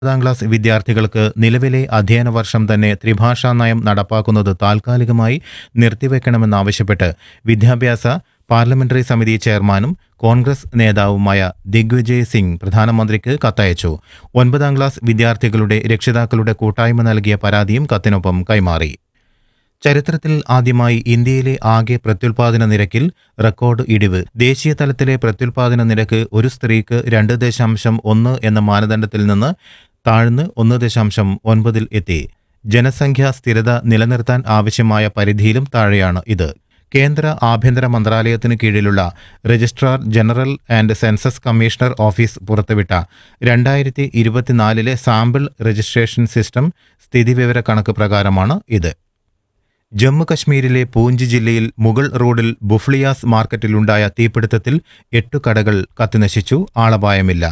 പത്താം ക്ലാസ് വിദ്യാർത്ഥികൾക്ക് നിലവിലെ അധ്യയന വർഷം തന്നെ ത്രിഭാഷാ നയം നടപ്പാക്കുന്നത് താൽക്കാലികമായി നിർത്തിവെക്കണമെന്നാവശ്യപ്പെട്ട് വിദ്യാഭ്യാസ പാർലമെന്ററി സമിതി ചെയർമാനും കോൺഗ്രസ് നേതാവുമായ ദിഗ്വിജയ് സിംഗ് പ്രധാനമന്ത്രിക്ക് കത്തയച്ചു ഒൻപതാം ക്ലാസ് വിദ്യാർത്ഥികളുടെ രക്ഷിതാക്കളുടെ കൂട്ടായ്മ നൽകിയ പരാതിയും കത്തിനൊപ്പം കൈമാറി ചരിത്രത്തിൽ ആദ്യമായി ഇന്ത്യയിലെ ആകെ പ്രത്യുൽപാദന നിരക്കിൽ റെക്കോർഡ് ഇടിവ് ദേശീയ തലത്തിലെ പ്രത്യുൽപാദന നിരക്ക് ഒരു സ്ത്രീക്ക് രണ്ട് ദശാംശം ഒന്ന് എന്ന മാനദണ്ഡത്തിൽ നിന്ന് താഴ്ന്ന് ഒന്ന് ദശാംശം ഒൻപതിൽ എത്തി ജനസംഖ്യാ സ്ഥിരത നിലനിർത്താൻ ആവശ്യമായ പരിധിയിലും താഴെയാണ് ഇത് കേന്ദ്ര ആഭ്യന്തര മന്ത്രാലയത്തിന് കീഴിലുള്ള registrar general and census commissioner office പുറത്തുവിട്ട രണ്ടായിരത്തി ഇരുപത്തിനാലിലെ സാമ്പിൾ രജിസ്ട്രേഷൻ സിസ്റ്റം സ്ഥിതിവിവര കണക്ക് പ്രകാരമാണ് ഇത് ജമ്മു കശ്മീരിലെ പൂഞ്ച് ജില്ലയിൽ മുഗൾ റോഡിൽ ബുഫ്ലിയാസ് മാർക്കറ്റിലുണ്ടായ തീപിടുത്തത്തിൽ എട്ടു കടകൾ കത്തിനശിച്ചു ആളപായമില്ല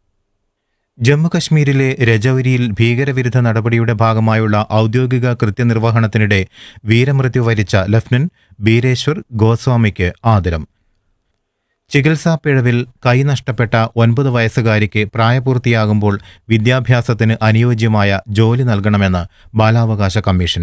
ജമ്മു കശ്മീരിലെ രജൌരിയിൽ ഭീകരവിരുദ്ധ നടപടിയുടെ ഭാഗമായുള്ള ഔദ്യോഗിക കൃത്യനിർവഹണത്തിനിടെ വീരമൃത്യു വരിച്ച ലഫ്റ്റനന്റ് ബീരേശ്വർ ഗോസ്വാമിക്ക് ആദരം ചികിത്സാ പിഴവിൽ കൈ നഷ്ടപ്പെട്ട ഒൻപത് വയസ്സുകാരിക്ക് പ്രായപൂർത്തിയാകുമ്പോൾ വിദ്യാഭ്യാസത്തിന് അനുയോജ്യമായ ജോലി നൽകണമെന്ന് ബാലാവകാശ കമ്മീഷൻ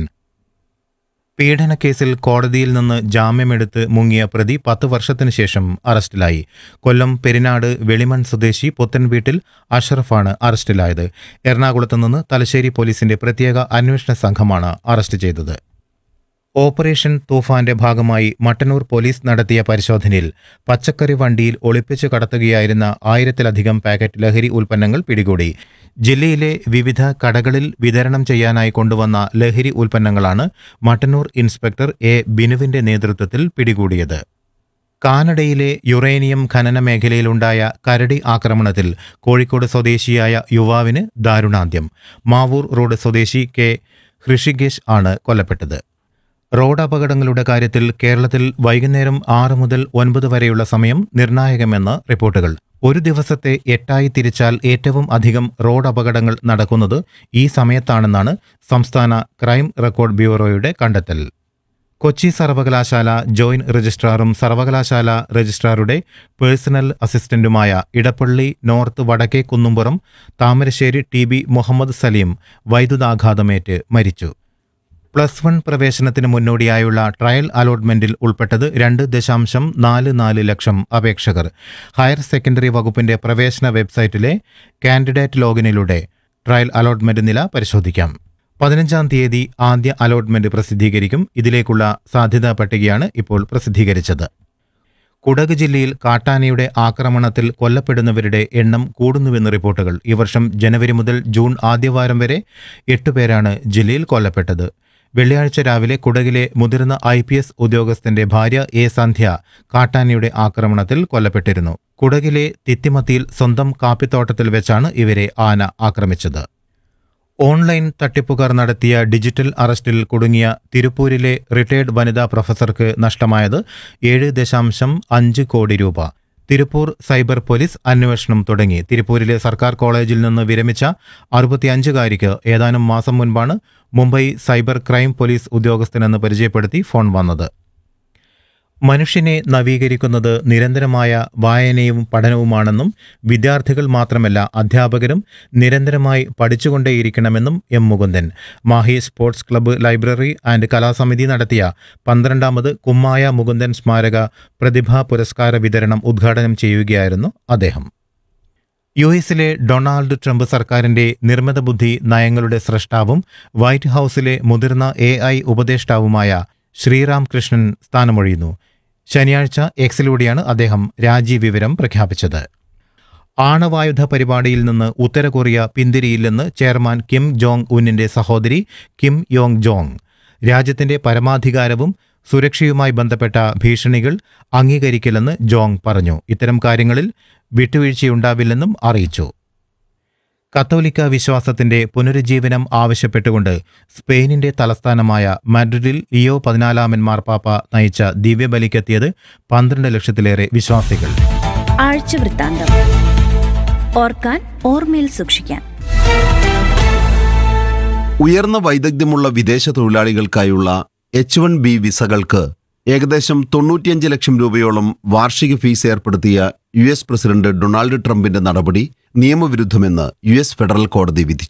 പീഡനക്കേസിൽ കോടതിയിൽ നിന്ന് ജാമ്യമെടുത്ത് മുങ്ങിയ പ്രതി പത്ത് വർഷത്തിനു ശേഷം അറസ്റ്റിലായി കൊല്ലം പെരിനാട് വെളിമൺ സ്വദേശി പുത്തൻവീട്ടിൽ അഷറഫാണ് അറസ്റ്റിലായത് എറണാകുളത്ത് നിന്ന് തലശ്ശേരി പോലീസിന്റെ പ്രത്യേക അന്വേഷണ സംഘമാണ് അറസ്റ്റ് ചെയ്തത് ഓപ്പറേഷൻ തൂഫാന്റെ ഭാഗമായി മട്ടന്നൂർ പോലീസ് നടത്തിയ പരിശോധനയിൽ പച്ചക്കറി വണ്ടിയിൽ ഒളിപ്പിച്ചു കടത്തുകയായിരുന്ന ആയിരത്തിലധികം പാക്കറ്റ് ലഹരി ഉൽപ്പന്നങ്ങൾ പിടികൂടി ജില്ലയിലെ വിവിധ കടകളിൽ വിതരണം ചെയ്യാനായി കൊണ്ടുവന്ന ലഹരി ഉൽപ്പന്നങ്ങളാണ് മട്ടന്നൂർ ഇൻസ്പെക്ടർ എ ബിനുവിന്റെ നേതൃത്വത്തിൽ പിടികൂടിയത് കാനഡയിലെ യുറേനിയം ഖനന മേഖലയിലുണ്ടായ കരടി ആക്രമണത്തിൽ കോഴിക്കോട് സ്വദേശിയായ യുവാവിന് ദാരുണാന്ത്യം മാവൂർ റോഡ് സ്വദേശി കെ ഹൃഷികേശ് ആണ് കൊല്ലപ്പെട്ടത് റോഡ് അപകടങ്ങളുടെ കാര്യത്തിൽ കേരളത്തിൽ വൈകുന്നേരം ആറ് മുതൽ ഒൻപത് വരെയുള്ള സമയം നിർണായകമെന്ന് റിപ്പോർട്ടുകൾ ഒരു ദിവസത്തെ എട്ടായി തിരിച്ചാൽ ഏറ്റവും അധികം റോഡ് അപകടങ്ങൾ നടക്കുന്നത് ഈ സമയത്താണെന്നാണ് സംസ്ഥാന ക്രൈം റെക്കോർഡ് ബ്യൂറോയുടെ കണ്ടെത്തൽ കൊച്ചി സർവകലാശാല ജോയിന്റ് രജിസ്ട്രാറും സർവകലാശാല രജിസ്ട്രാറുടെ പേഴ്സണൽ അസിസ്റ്റന്റുമായ ഇടപ്പള്ളി നോർത്ത് വടക്കേ കുന്നുംപുറം താമരശ്ശേരി ടി ബി മുഹമ്മദ് സലീം വൈദ്യുതാഘാതമേറ്റ് മരിച്ചു പ്ലസ് വൺ പ്രവേശനത്തിന് മുന്നോടിയായുള്ള ട്രയൽ അലോട്ട്മെന്റിൽ ഉൾപ്പെട്ടത് രണ്ട് ദശാംശം നാല് നാല് ലക്ഷം അപേക്ഷകർ ഹയർ സെക്കൻഡറി വകുപ്പിന്റെ പ്രവേശന വെബ്സൈറ്റിലെ കാൻഡിഡേറ്റ് ലോഗിനിലൂടെ ട്രയൽ അലോട്ട്മെന്റ് നില പരിശോധിക്കാം പതിനഞ്ചാം തീയതി ആദ്യ അലോട്ട്മെന്റ് പ്രസിദ്ധീകരിക്കും ഇതിലേക്കുള്ള സാധ്യതാ പട്ടികയാണ് ഇപ്പോൾ പ്രസിദ്ധീകരിച്ചത് കുടക് ജില്ലയിൽ കാട്ടാനയുടെ ആക്രമണത്തിൽ കൊല്ലപ്പെടുന്നവരുടെ എണ്ണം കൂടുന്നുവെന്ന് റിപ്പോർട്ടുകൾ ഈ വർഷം ജനുവരി മുതൽ ജൂൺ ആദ്യവാരം വരെ എട്ടുപേരാണ് ജില്ലയിൽ കൊല്ലപ്പെട്ടത് വെള്ളിയാഴ്ച രാവിലെ കുടകിലെ മുതിർന്ന ഐ പി എസ് ഉദ്യോഗസ്ഥന്റെ ഭാര്യ എ സന്ധ്യ കാട്ടാനയുടെ ആക്രമണത്തിൽ കൊല്ലപ്പെട്ടിരുന്നു കുടകിലെ തിത്തിമത്തിയിൽ സ്വന്തം കാപ്പിത്തോട്ടത്തിൽ വെച്ചാണ് ഇവരെ ആന ആക്രമിച്ചത് ഓൺലൈൻ തട്ടിപ്പുകാർ നടത്തിയ ഡിജിറ്റൽ അറസ്റ്റിൽ കുടുങ്ങിയ തിരുപ്പൂരിലെ റിട്ടയർഡ് വനിതാ പ്രൊഫസർക്ക് നഷ്ടമായത് ഏഴ് ദശാംശം അഞ്ച് കോടി രൂപ തിരുപ്പൂർ സൈബർ പോലീസ് അന്വേഷണം തുടങ്ങി തിരുപ്പൂരിലെ സർക്കാർ കോളേജിൽ നിന്ന് വിരമിച്ച അറുപത്തിയഞ്ചുകാരിക്ക് ഏതാനും മാസം മുൻപാണ് മുംബൈ സൈബർ ക്രൈം പോലീസ് ഉദ്യോഗസ്ഥനെന്ന് പരിചയപ്പെടുത്തി ഫോൺ വന്നത് മനുഷ്യനെ നവീകരിക്കുന്നത് നിരന്തരമായ വായനയും പഠനവുമാണെന്നും വിദ്യാർത്ഥികൾ മാത്രമല്ല അധ്യാപകരും നിരന്തരമായി പഠിച്ചുകൊണ്ടേയിരിക്കണമെന്നും M Mukundan Mahe sports club library and കലാസമിതി നടത്തിയ പന്ത്രണ്ടാമത് കുമ്മായ മുകുന്ദൻ സ്മാരക പ്രതിഭാ പുരസ്കാര വിതരണം ഉദ്ഘാടനം ചെയ്യുകയായിരുന്നു അദ്ദേഹം യു എസിലെ ഡൊണാൾഡ് ട്രംപ് സർക്കാരിന്റെ നിർമ്മിത ബുദ്ധി നയങ്ങളുടെ സ്രഷ്ടാവും വൈറ്റ് ഹൌസിലെ മുതിർന്ന എ ഐ ഉപദേഷ്ടാവുമായ ശ്രീറാം കൃഷ്ണൻ സ്ഥാനമൊഴിയുന്നു ശനിയാഴ്ച എക്സിലൂടെയാണ് അദ്ദേഹം രാജിവിവരം പ്രഖ്യാപിച്ചത് ആണവായുധ പരിപാടിയിൽ നിന്ന് ഉത്തര കൊറിയ പിന്തിരിയില്ലെന്ന് ചെയർമാൻ കിം ജോങ് ഉന്നിന്റെ സഹോദരി കിം യോങ് ജോങ് രാജ്യത്തിന്റെ പരമാധികാരവും സുരക്ഷയുമായി ബന്ധപ്പെട്ട ഭീഷണികൾ അംഗീകരിക്കില്ലെന്ന് ജോങ് പറഞ്ഞു ഇത്തരം കാര്യങ്ങളിൽ വിട്ടുവീഴ്ചയുണ്ടാവില്ലെന്നും അറിയിച്ചു കത്തോലിക്ക വിശ്വാസത്തിന്റെ പുനരുജ്ജീവനം ആവശ്യപ്പെട്ടുകൊണ്ട് സ്പെയിനിന്റെ തലസ്ഥാനമായ മാഡ്രിഡിൽ ലിയോ പതിനാലാമൻ മാർപ്പാപ്പ നയിച്ച ദിവ്യബലിക്കെത്തിയത് പന്ത്രണ്ട് ലക്ഷത്തിലേറെ വിശ്വാസികൾ ആഴ്ച വൃത്താന്തം ഓർക്കാൻ ഓർമ്മയിൽ സൂക്ഷിക്കാൻ ഉയർന്ന വൈദഗ്ധ്യമുള്ള വിദേശ തൊഴിലാളികൾക്കായുള്ള എച്ച് വൺ ബി വിസകൾക്ക് ഏകദേശം തൊണ്ണൂറ്റിയഞ്ച് ലക്ഷം രൂപയോളം വാർഷിക ഫീസ് ഏർപ്പെടുത്തിയ യു എസ് പ്രസിഡന്റ് ഡൊണാൾഡ് ട്രംപിന്റെ നടപടി നിയമവിരുദ്ധമെന്ന് യു എസ് ഫെഡറൽ കോടതി വിധിച്ചു